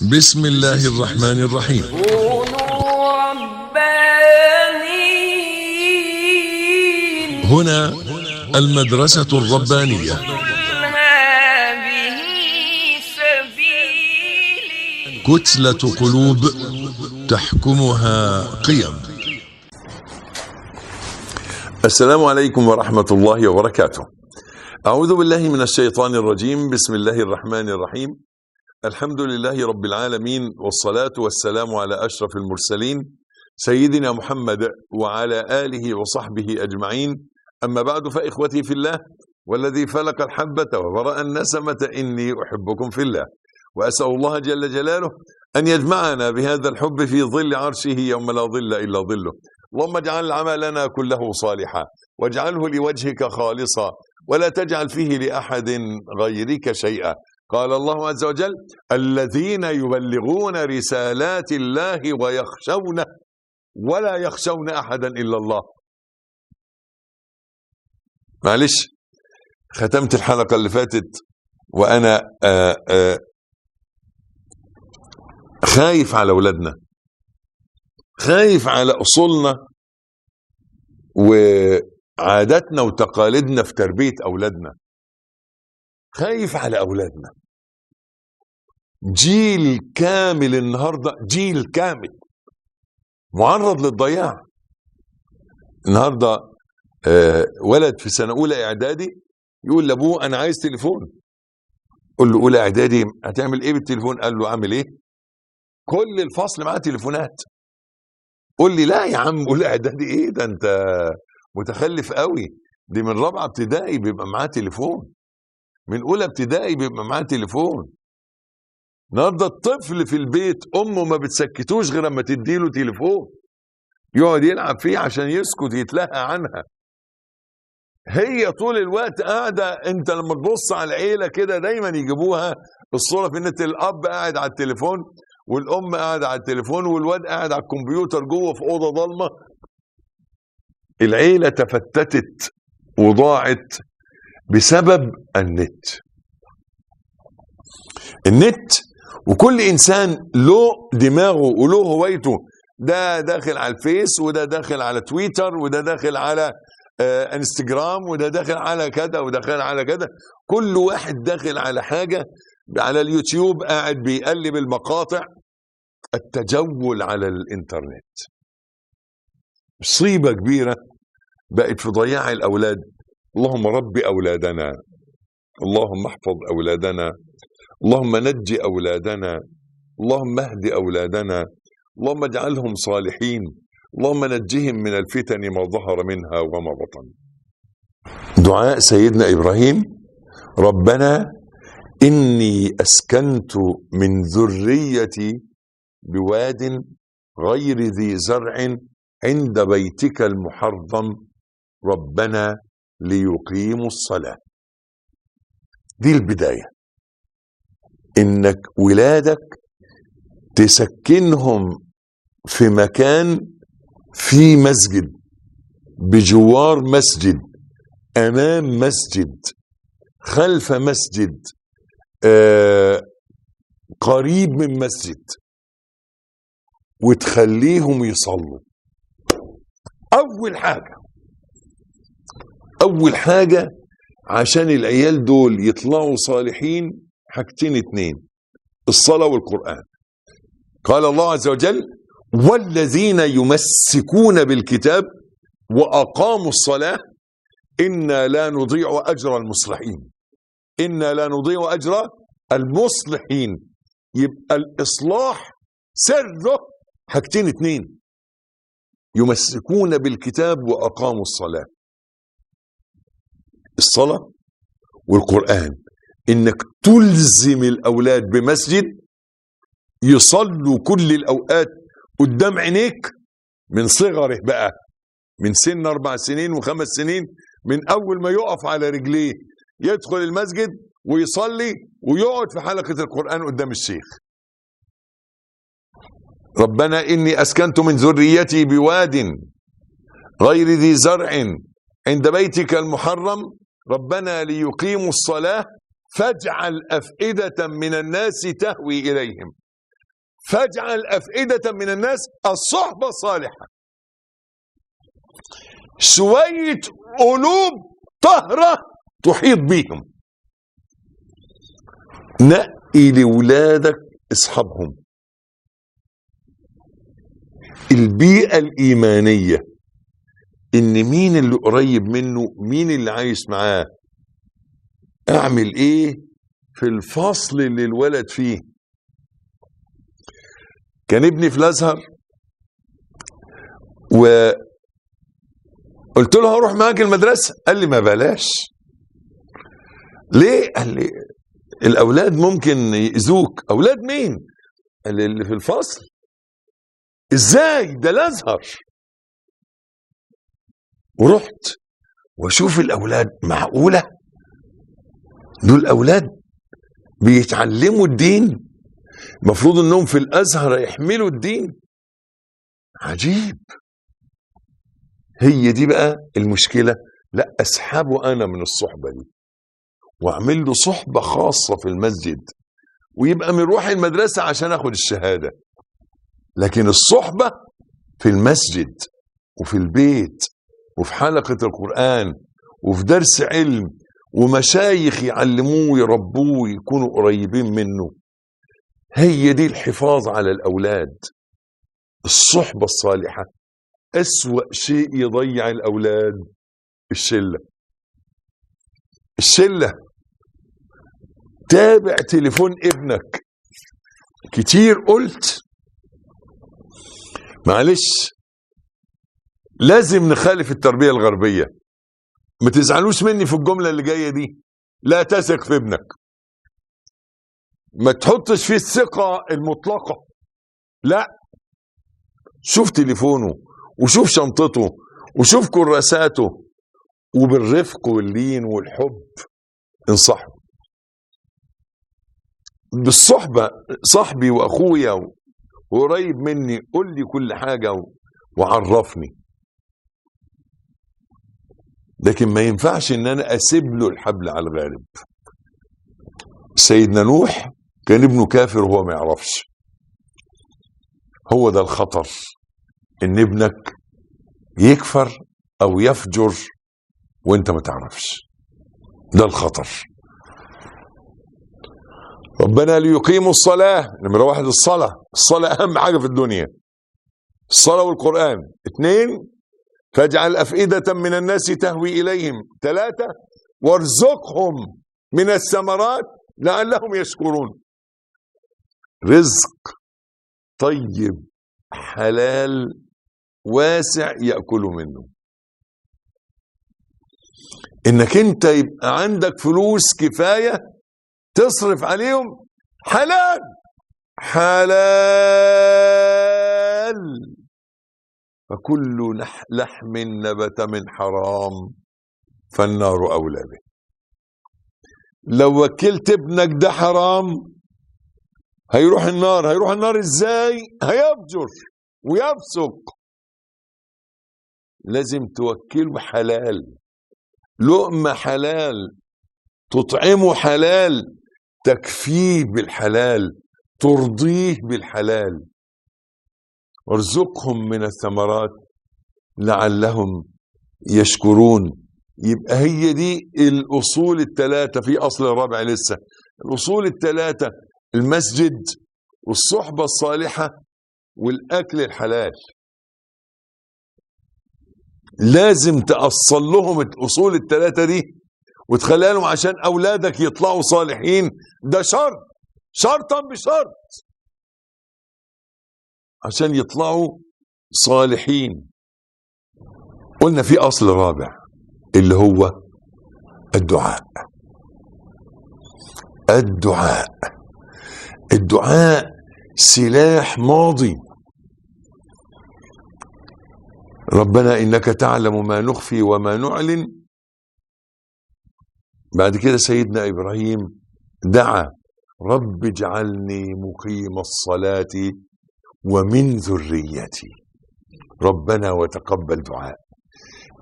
بسم الله الرحمن الرحيم كونوا ربانيين هنا المدرسة الربانية قل هذه سبيلي كتلة قلوب تحكمها قيم السلام عليكم ورحمة الله وبركاته. أعوذ بالله من الشيطان الرجيم، بسم الله الرحمن الرحيم. الحمد لله رب العالمين والصلاة والسلام على أشرف المرسلين سيدنا محمد وعلى آله وصحبه أجمعين. أما بعد فإخوتي في الله والذي فلق الحبة وبرأ النسمة إني أحبكم في الله. وأسأل الله جل جلاله أن يجمعنا بهذا الحب في ظل عرشه يوم لا ظل إلا ظله. اللهم اجعل عملنا كله صالحا واجعله لوجهك خالصا ولا تجعل فيه لاحد غيرك شيئا قال الله عز وجل الذين يبلغون رسالات الله ويخشونه ولا يخشون احدا الا الله معلش ختمت الحلقه اللي فاتت وانا آآ آآ خايف على اولادنا خايف على اصولنا وعاداتنا وتقاليدنا في تربيه اولادنا خايف على اولادنا جيل كامل النهارده جيل كامل معرض للضياع النهارده آه، ولد في سنه اولى اعدادي يقول لابوه انا عايز تليفون قول له اولى اعدادي هتعمل ايه بالتليفون قال له اعمل ايه كل الفصل معاه تليفونات قول لي لا يا عم اولى اعدادي ايه ده انت متخلف قوي دي من رابعه ابتدائي بيبقى معاه تليفون من اولى ابتدائي بيبقى معاه تليفون النهارده الطفل في البيت امه ما بتسكتوش غير اما تديله تليفون يقعد يلعب فيه عشان يسكت يتلهى عنها هي طول الوقت قاعده انت لما تبص على العيله كده دايما يجيبوها الصوره في النت الاب قاعد على التليفون والام قاعده على التليفون والواد قاعد على الكمبيوتر جوه في اوضه ضلمه العيله تفتتت وضاعت بسبب النت النت وكل انسان له دماغه وله هوايته ده داخل على الفيس وده داخل على تويتر وده داخل على آه انستجرام وده داخل على كذا وده داخل على كذا كل واحد داخل على حاجه على اليوتيوب قاعد بيقلب المقاطع التجول على الانترنت مصيبه كبيره بقت في ضياع الاولاد اللهم رب اولادنا اللهم احفظ اولادنا اللهم نج اولادنا اللهم اهد اولادنا اللهم اجعلهم صالحين اللهم نجهم من الفتن ما ظهر منها وما بطن دعاء سيدنا ابراهيم ربنا اني اسكنت من ذريتي بواد غير ذي زرع عند بيتك المحرم ربنا ليقيموا الصلاه دي البدايه انك ولادك تسكنهم في مكان في مسجد بجوار مسجد امام مسجد خلف مسجد آه قريب من مسجد وتخليهم يصلوا اول حاجه اول حاجه عشان العيال دول يطلعوا صالحين حاجتين اتنين الصلاه والقران قال الله عز وجل والذين يمسكون بالكتاب واقاموا الصلاه انا لا نضيع اجر المصلحين انا لا نضيع اجر المصلحين يبقى الاصلاح سره حاجتين اتنين يمسكون بالكتاب واقاموا الصلاه الصلاه والقران انك تلزم الاولاد بمسجد يصلوا كل الاوقات قدام عينيك من صغره بقى من سن اربع سنين وخمس سنين من اول ما يقف على رجليه يدخل المسجد ويصلي ويقعد في حلقه القران قدام الشيخ ربنا اني اسكنت من ذريتي بواد غير ذي زرع عند بيتك المحرم ربنا ليقيموا الصلاه فاجعل افئده من الناس تهوي اليهم فاجعل أفئدة من الناس الصحبة الصالحة شوية قلوب طهرة تحيط بيهم نقي لولادك اصحابهم البيئة الإيمانية إن مين اللي قريب منه مين اللي عايش معاه أعمل إيه في الفصل اللي الولد فيه كان ابني في الأزهر و قلت له هروح معاك المدرسة قال لي ما بلاش ليه قال لي الأولاد ممكن يأذوك أولاد مين قال لي اللي في الفصل ازاي ده الازهر ورحت واشوف الاولاد معقوله دول اولاد بيتعلموا الدين المفروض انهم في الازهر يحملوا الدين عجيب هي دي بقى المشكله لا اسحبه انا من الصحبه دي واعمل له صحبه خاصه في المسجد ويبقى مروح المدرسه عشان اخد الشهاده لكن الصحبة في المسجد وفي البيت وفي حلقة القرآن وفي درس علم ومشايخ يعلموه ويربوه ويكونوا قريبين منه هي دي الحفاظ على الأولاد الصحبة الصالحة أسوأ شيء يضيع الأولاد الشلة الشلة تابع تليفون ابنك كتير قلت معلش لازم نخالف التربية الغربية ما تزعلوش مني في الجملة اللي جاية دي لا تثق في ابنك ما تحطش فيه الثقة المطلقة لا شوف تليفونه وشوف شنطته وشوف كراساته وبالرفق واللين والحب انصحه بالصحبة صاحبي وأخويا وقريب مني قول لي كل حاجة و- وعرفني لكن ما ينفعش ان انا اسيب له الحبل على الغارب سيدنا نوح كان ابنه كافر وهو ما يعرفش هو ده الخطر ان ابنك يكفر او يفجر وانت ما تعرفش ده الخطر ربنا ليقيموا الصلاة نمرة واحد الصلاة الصلاة أهم حاجة في الدنيا الصلاة والقرآن اثنين فاجعل أفئدة من الناس تهوي إليهم ثلاثة وارزقهم من الثمرات لعلهم يشكرون رزق طيب حلال واسع يأكلوا منه انك انت يبقى عندك فلوس كفايه تصرف عليهم حلال حلال فكل لح- لحم نبت من حرام فالنار اولى به لو وكلت ابنك ده حرام هيروح النار هيروح النار ازاي هيفجر ويفسق لازم توكله حلال لقمة حلال تطعمه حلال تكفيه بالحلال ترضيه بالحلال وارزقهم من الثمرات لعلهم يشكرون يبقى هي دي الأصول الثلاثة في أصل رابع لسه الأصول الثلاثة المسجد والصحبة الصالحة والأكل الحلال لازم تأصل لهم الأصول الثلاثة دي وتخليها لهم عشان أولادك يطلعوا صالحين ده شرط شرطا بشرط عشان يطلعوا صالحين قلنا في أصل رابع اللي هو الدعاء الدعاء الدعاء سلاح ماضي ربنا انك تعلم ما نخفي وما نعلن بعد كده سيدنا ابراهيم دعا رب اجعلني مقيم الصلاه ومن ذريتي ربنا وتقبل دعاء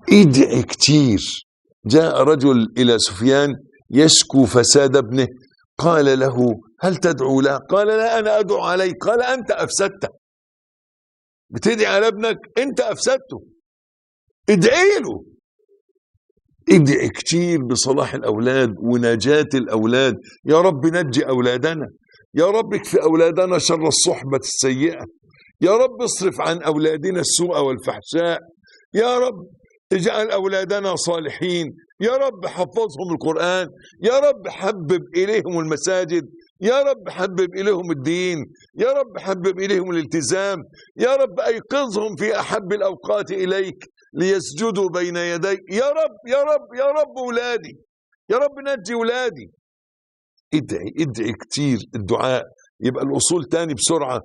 ادعي كتير جاء رجل الى سفيان يشكو فساد ابنه قال له هل تدعو له قال لا أنا أدعو عليك قال أنت أفسدته بتدعي على ابنك أنت أفسدته ادعي له ادعي كتير بصلاح الأولاد ونجاة الأولاد يا رب نجي أولادنا يا رب اكفي أولادنا شر الصحبة السيئة يا رب اصرف عن أولادنا السوء والفحشاء يا رب اجعل أولادنا صالحين يا رب حفظهم القرآن يا رب حبب إليهم المساجد يا رب حبب إليهم الدين يا رب حبب إليهم الالتزام يا رب أيقظهم في أحب الأوقات إليك ليسجدوا بين يديك يا رب يا رب يا رب أولادي يا رب نجي أولادي ادعي ادعي كتير الدعاء يبقى الأصول تاني بسرعة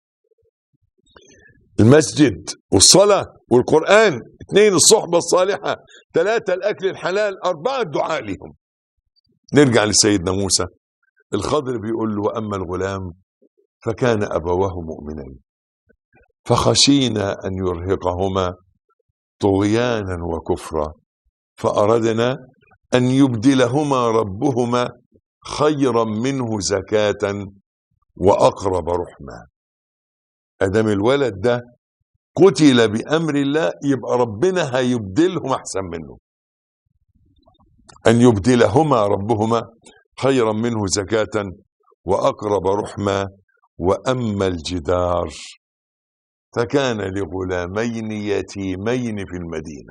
المسجد والصلاة والقرآن اثنين الصحبة الصالحة ثلاثة الأكل الحلال أربعة الدعاء لهم نرجع لسيدنا موسى الخضر بيقول له وأما الغلام فكان أبواه مؤمنين فخشينا أن يرهقهما طغيانا وكفرا فأردنا أن يبدلهما ربهما خيرا منه زكاة وأقرب رحما أدام الولد ده قتل بأمر الله يبقى ربنا هيبدلهم أحسن منه أن يبدلهما ربهما خيرا منه زكاة وأقرب رحما وأما الجدار فكان لغلامين يتيمين في المدينة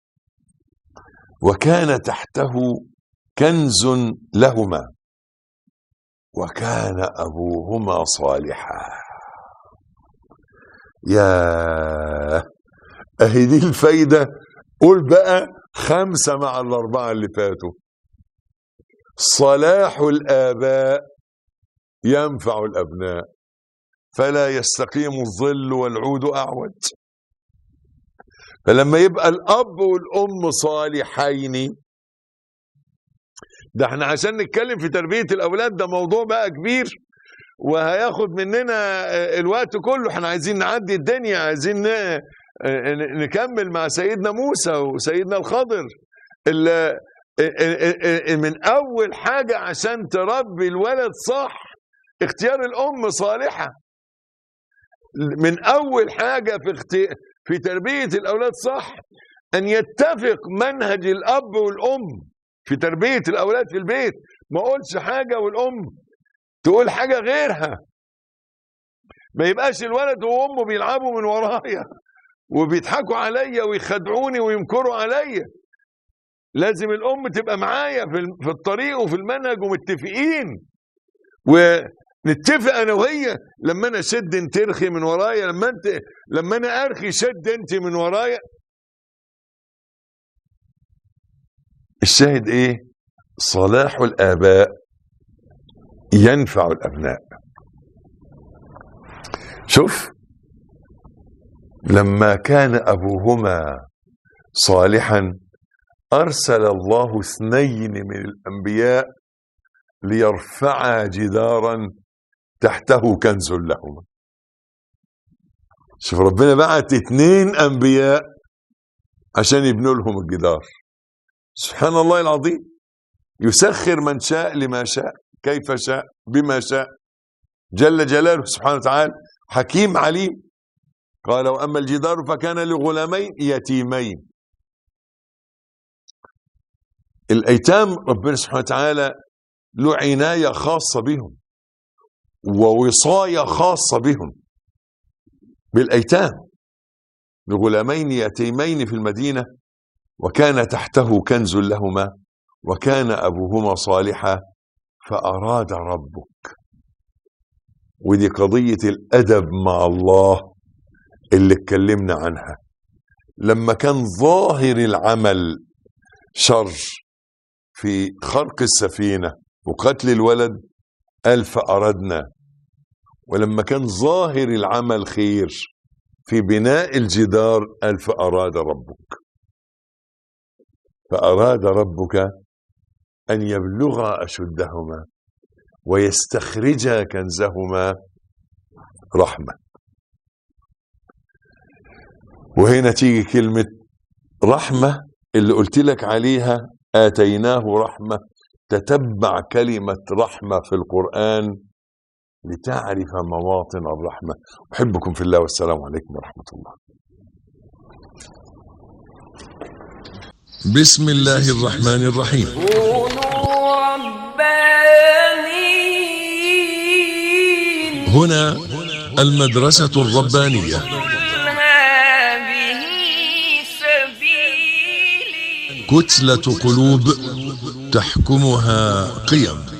وكان تحته كنز لهما وكان أبوهما صالحا يا اهي دي الفايدة قول بقى خمسة مع الأربعة اللي فاتوا صلاح الآباء ينفع الأبناء فلا يستقيم الظل والعود أعوج فلما يبقى الأب والأم صالحين ده احنا عشان نتكلم في تربية الأولاد ده موضوع بقى كبير وهياخد مننا الوقت كله احنا عايزين نعدي الدنيا عايزين ن- نكمل مع سيدنا موسى وسيدنا الخضر ال- من اول حاجه عشان تربي الولد صح اختيار الام صالحه من اول حاجه في اختي... في تربيه الاولاد صح ان يتفق منهج الاب والام في تربيه الاولاد في البيت ما اقولش حاجه والام تقول حاجه غيرها ما يبقاش الولد وامه بيلعبوا من ورايا وبيضحكوا عليا ويخدعوني ويمكروا عليا لازم الام تبقى معايا في ال- في الطريق وفي المنهج ومتفقين ونتفق انا وهي لما انا اشد انت ترخي من ورايا لما انت لما انا ارخي شد انت من ورايا الشاهد ايه صلاح الاباء ينفع الابناء شوف لما كان ابوهما صالحا ارسل الله اثنين من الانبياء ليرفعا جدارا تحته كنز لهما شوف ربنا بعت اتنين انبياء عشان يبنوا لهم الجدار سبحان الله العظيم يسخر من شاء لما شاء كيف شاء بما شاء جل جلاله سبحانه وتعالى حكيم عليم قال واما الجدار فكان لغلامين يتيمين الايتام ربنا سبحانه وتعالى له عنايه خاصه بهم ووصايه خاصه بهم بالايتام لغلامين يتيمين في المدينه وكان تحته كنز لهما وكان ابوهما صالحا فاراد ربك ودي قضيه الادب مع الله اللي اتكلمنا عنها لما كان ظاهر العمل شر في خرق السفينه وقتل الولد قال فاردنا ولما كان ظاهر العمل خير في بناء الجدار قال فاراد ربك فاراد ربك ان يبلغا اشدهما ويستخرجا كنزهما رحمه وهنا تيجي كلمه رحمه اللي قلت لك عليها اتيناه رحمه تتبع كلمة رحمة في القرآن لتعرف مواطن الرحمة أحبكم في الله والسلام عليكم ورحمة الله بسم الله الرحمن الرحيم كونوا ربانيين هنا المدرسة الربانية قل هذه سبيلي كتلة قلوب تحكمها قيم